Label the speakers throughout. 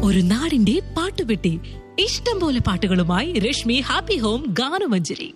Speaker 1: ഒരു നാടിന്റെ പാട്ടുപെട്ടി ഇഷ്ടം പോലെ പാട്ടുകളുമായി രശ്മി ഹാപ്പി ഹോം ഗാനമഞ്ജരി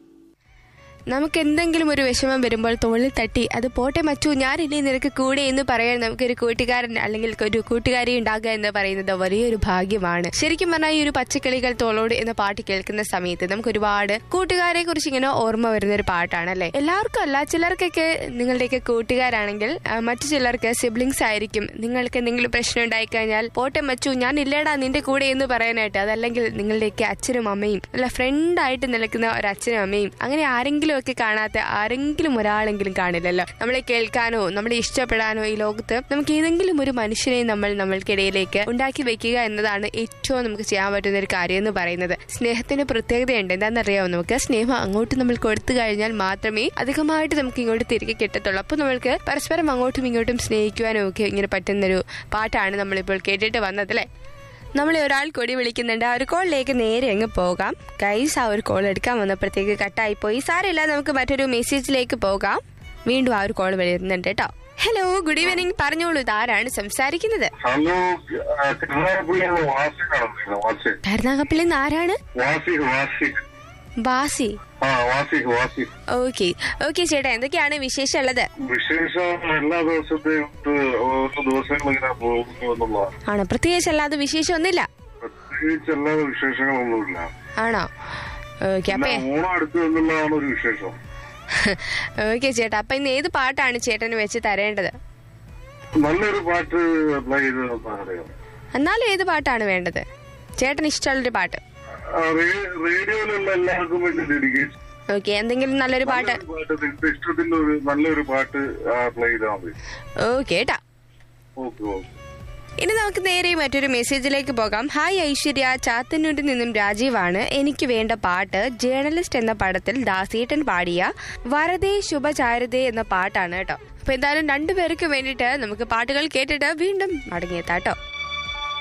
Speaker 2: നമുക്ക് എന്തെങ്കിലും ഒരു വിഷമം വരുമ്പോൾ തോളിൽ തട്ടി അത് പോട്ടെ മച്ചു ഞാനില്ലേ നിനക്ക് കൂടെ എന്ന് പറയാൻ നമുക്കൊരു കൂട്ടുകാരൻ അല്ലെങ്കിൽ ഒരു കൂട്ടുകാരി ഉണ്ടാകുക എന്ന് പറയുന്നത് വലിയൊരു ഭാഗ്യമാണ് ശരിക്കും പറഞ്ഞാൽ ഈ ഒരു പച്ചക്കിളികൾ തോളോട് എന്ന പാട്ട് കേൾക്കുന്ന സമയത്ത് നമുക്ക് ഒരുപാട് കൂട്ടുകാരെ കുറിച്ച് ഇങ്ങനെ ഓർമ്മ വരുന്ന ഒരു പാട്ടാണ് അല്ലെ എല്ലാവർക്കും അല്ല ചിലർക്കൊക്കെ നിങ്ങളുടെയൊക്കെ കൂട്ടുകാരാണെങ്കിൽ ആ, മറ്റു ചിലർക്ക് സിബ്ലിങ്സ് ആയിരിക്കും നിങ്ങൾക്ക് എന്തെങ്കിലും പ്രശ്നം ഉണ്ടായി കഴിഞ്ഞാൽ പോട്ടെ മച്ചു ഞാൻ ഇല്ലേടാ നിന്റെ കൂടെ എന്ന് പറയാനായിട്ട് അതല്ലെങ്കിൽ നിങ്ങളുടെയൊക്കെ അച്ഛനും അമ്മയും അല്ല ഫ്രണ്ടായിട്ട് നിൽക്കുന്ന ഒരു അച്ഛനും അമ്മയും അങ്ങനെ ആരെങ്കിലും ഒക്കെ കാണാത്ത ആരെങ്കിലും ഒരാളെങ്കിലും കാണില്ലല്ലോ നമ്മളെ കേൾക്കാനോ നമ്മളെ ഇഷ്ടപ്പെടാനോ ഈ ലോകത്ത് നമുക്ക് ഏതെങ്കിലും ഒരു മനുഷ്യനെ നമ്മൾ നമ്മൾക്കിടയിലേക്ക് ഉണ്ടാക്കി വെക്കുക എന്നതാണ് ഏറ്റവും നമുക്ക് ചെയ്യാൻ പറ്റുന്ന ഒരു കാര്യം എന്ന് പറയുന്നത് സ്നേഹത്തിന് പ്രത്യേകതയുണ്ട് എന്താണെന്നറിയാമോ നമുക്ക് സ്നേഹം അങ്ങോട്ട് നമ്മൾ കൊടുത്തു കഴിഞ്ഞാൽ മാത്രമേ അധികമായിട്ട് നമുക്ക് ഇങ്ങോട്ട് തിരികെ കിട്ടത്തുള്ളൂ അപ്പോൾ നമ്മൾക്ക് പരസ്പരം അങ്ങോട്ടും ഇങ്ങോട്ടും സ്നേഹിക്കുവാനും ഒക്കെ ഇങ്ങനെ പറ്റുന്നൊരു പാട്ടാണ് നമ്മളിപ്പോൾ കേട്ടിട്ട് വന്നത് അല്ലേ നമ്മളെ ഒരാൾ കൂടി വിളിക്കുന്നുണ്ട് ആ ഒരു കോളിലേക്ക് നേരെ അങ്ങ് പോകാം ഗൈസ് ആ ഒരു കോൾ എടുക്കാൻ വന്നപ്പോഴത്തേക്ക് കട്ടായി പോയി സാരമില്ല നമുക്ക് മറ്റൊരു മെസ്സേജിലേക്ക് പോകാം വീണ്ടും ആ ഒരു കോൾ വരുന്നുണ്ട് കേട്ടോ ഹലോ ഗുഡ് ഈവനിങ് പറഞ്ഞോളൂ ഇതാരാണ് സംസാരിക്കുന്നത്
Speaker 3: ഹലോ കരുനാഗപ്പള്ളിയാണ് വാസിക്കാണ് വാസി
Speaker 2: കരുനാഗപ്പള്ളി നിന്ന് ആരാണ്
Speaker 3: വാസിക് വാസിക്
Speaker 2: ബാസി
Speaker 3: ആ വാസിക് വാസിക്
Speaker 2: ഓക്കെ ഓക്കെ ചേട്ടാ എന്തൊക്കെയാണ് വിശേഷം ഉള്ളത്
Speaker 3: വിശേഷം എല്ലാ ദിവസത്തെയും ഇത് ഓരോ ദിവസങ്ങൾ ഇങ്ങനെ പോകുന്നു എന്നുള്ളതാണ്
Speaker 2: ആണോ പ്രത്യേകിച്ച് അല്ലാതെ വിശേഷം ഒന്നുമില്ല
Speaker 3: പ്രത്യേകിച്ച് അല്ലാതെ വിശേഷങ്ങളൊന്നുമില്ല
Speaker 2: ആണോ ഓക്കെ
Speaker 3: പിന്നെ
Speaker 2: അപ്പൊ
Speaker 3: ഓണം അടുത്ത് എന്നുള്ളതാണ് ഒരു വിശേഷം
Speaker 2: ഓക്കെ ചേട്ടാ അപ്പൊ ഇന്ന് ഏത് പാട്ടാണ് ചേട്ടന് വെച്ച് തരേണ്ടത്
Speaker 3: നല്ലൊരു പാട്ട് അപ്ലൈ ചെയ്ത് അറിയാം
Speaker 2: എന്നാലും ഏത് പാട്ടാണ് വേണ്ടത് ചേട്ടന് ഇഷ്ടമുള്ളൊരു പാട്ട്
Speaker 3: റേഡിയോയിലുള്ള എല്ലാവർക്കും വേണ്ടി ഡെഡിക്കേഷൻ
Speaker 2: ഓക്കെ എന്തെങ്കിലും നല്ലൊരു പാട്ട്
Speaker 3: പാട്ട് നിങ്ങളുടെ ഇഷ്ടത്തിന്റെ ഒരു നല്ലൊരു പാട്ട് അപ്ലൈ ചെയ്താൽ മതി
Speaker 2: ഓക്കെ കേട്ടാ
Speaker 3: ഓക്കെ ഓക്കെ
Speaker 2: ഇനി നമുക്ക് നേരെ മറ്റൊരു മെസ്സേജിലേക്ക് പോകാം ഹായ് ഐശ്വര്യ ചാത്തന്നൂരിൽ നിന്നും രാജീവാണ് എനിക്ക് വേണ്ട പാട്ട് ജേർണലിസ്റ്റ് എന്ന പടത്തിൽ ദാസേട്ടൻ പാടിയ വരദേ ശുഭചാരതേ എന്ന പാട്ടാണ് കേട്ടോ അപ്പൊ എന്തായാലും രണ്ടുപേർക്ക് വേണ്ടിയിട്ട് നമുക്ക് പാട്ടുകൾ കേട്ടിട്ട് വീണ്ടും മടങ്ങിയെത്താട്ടോ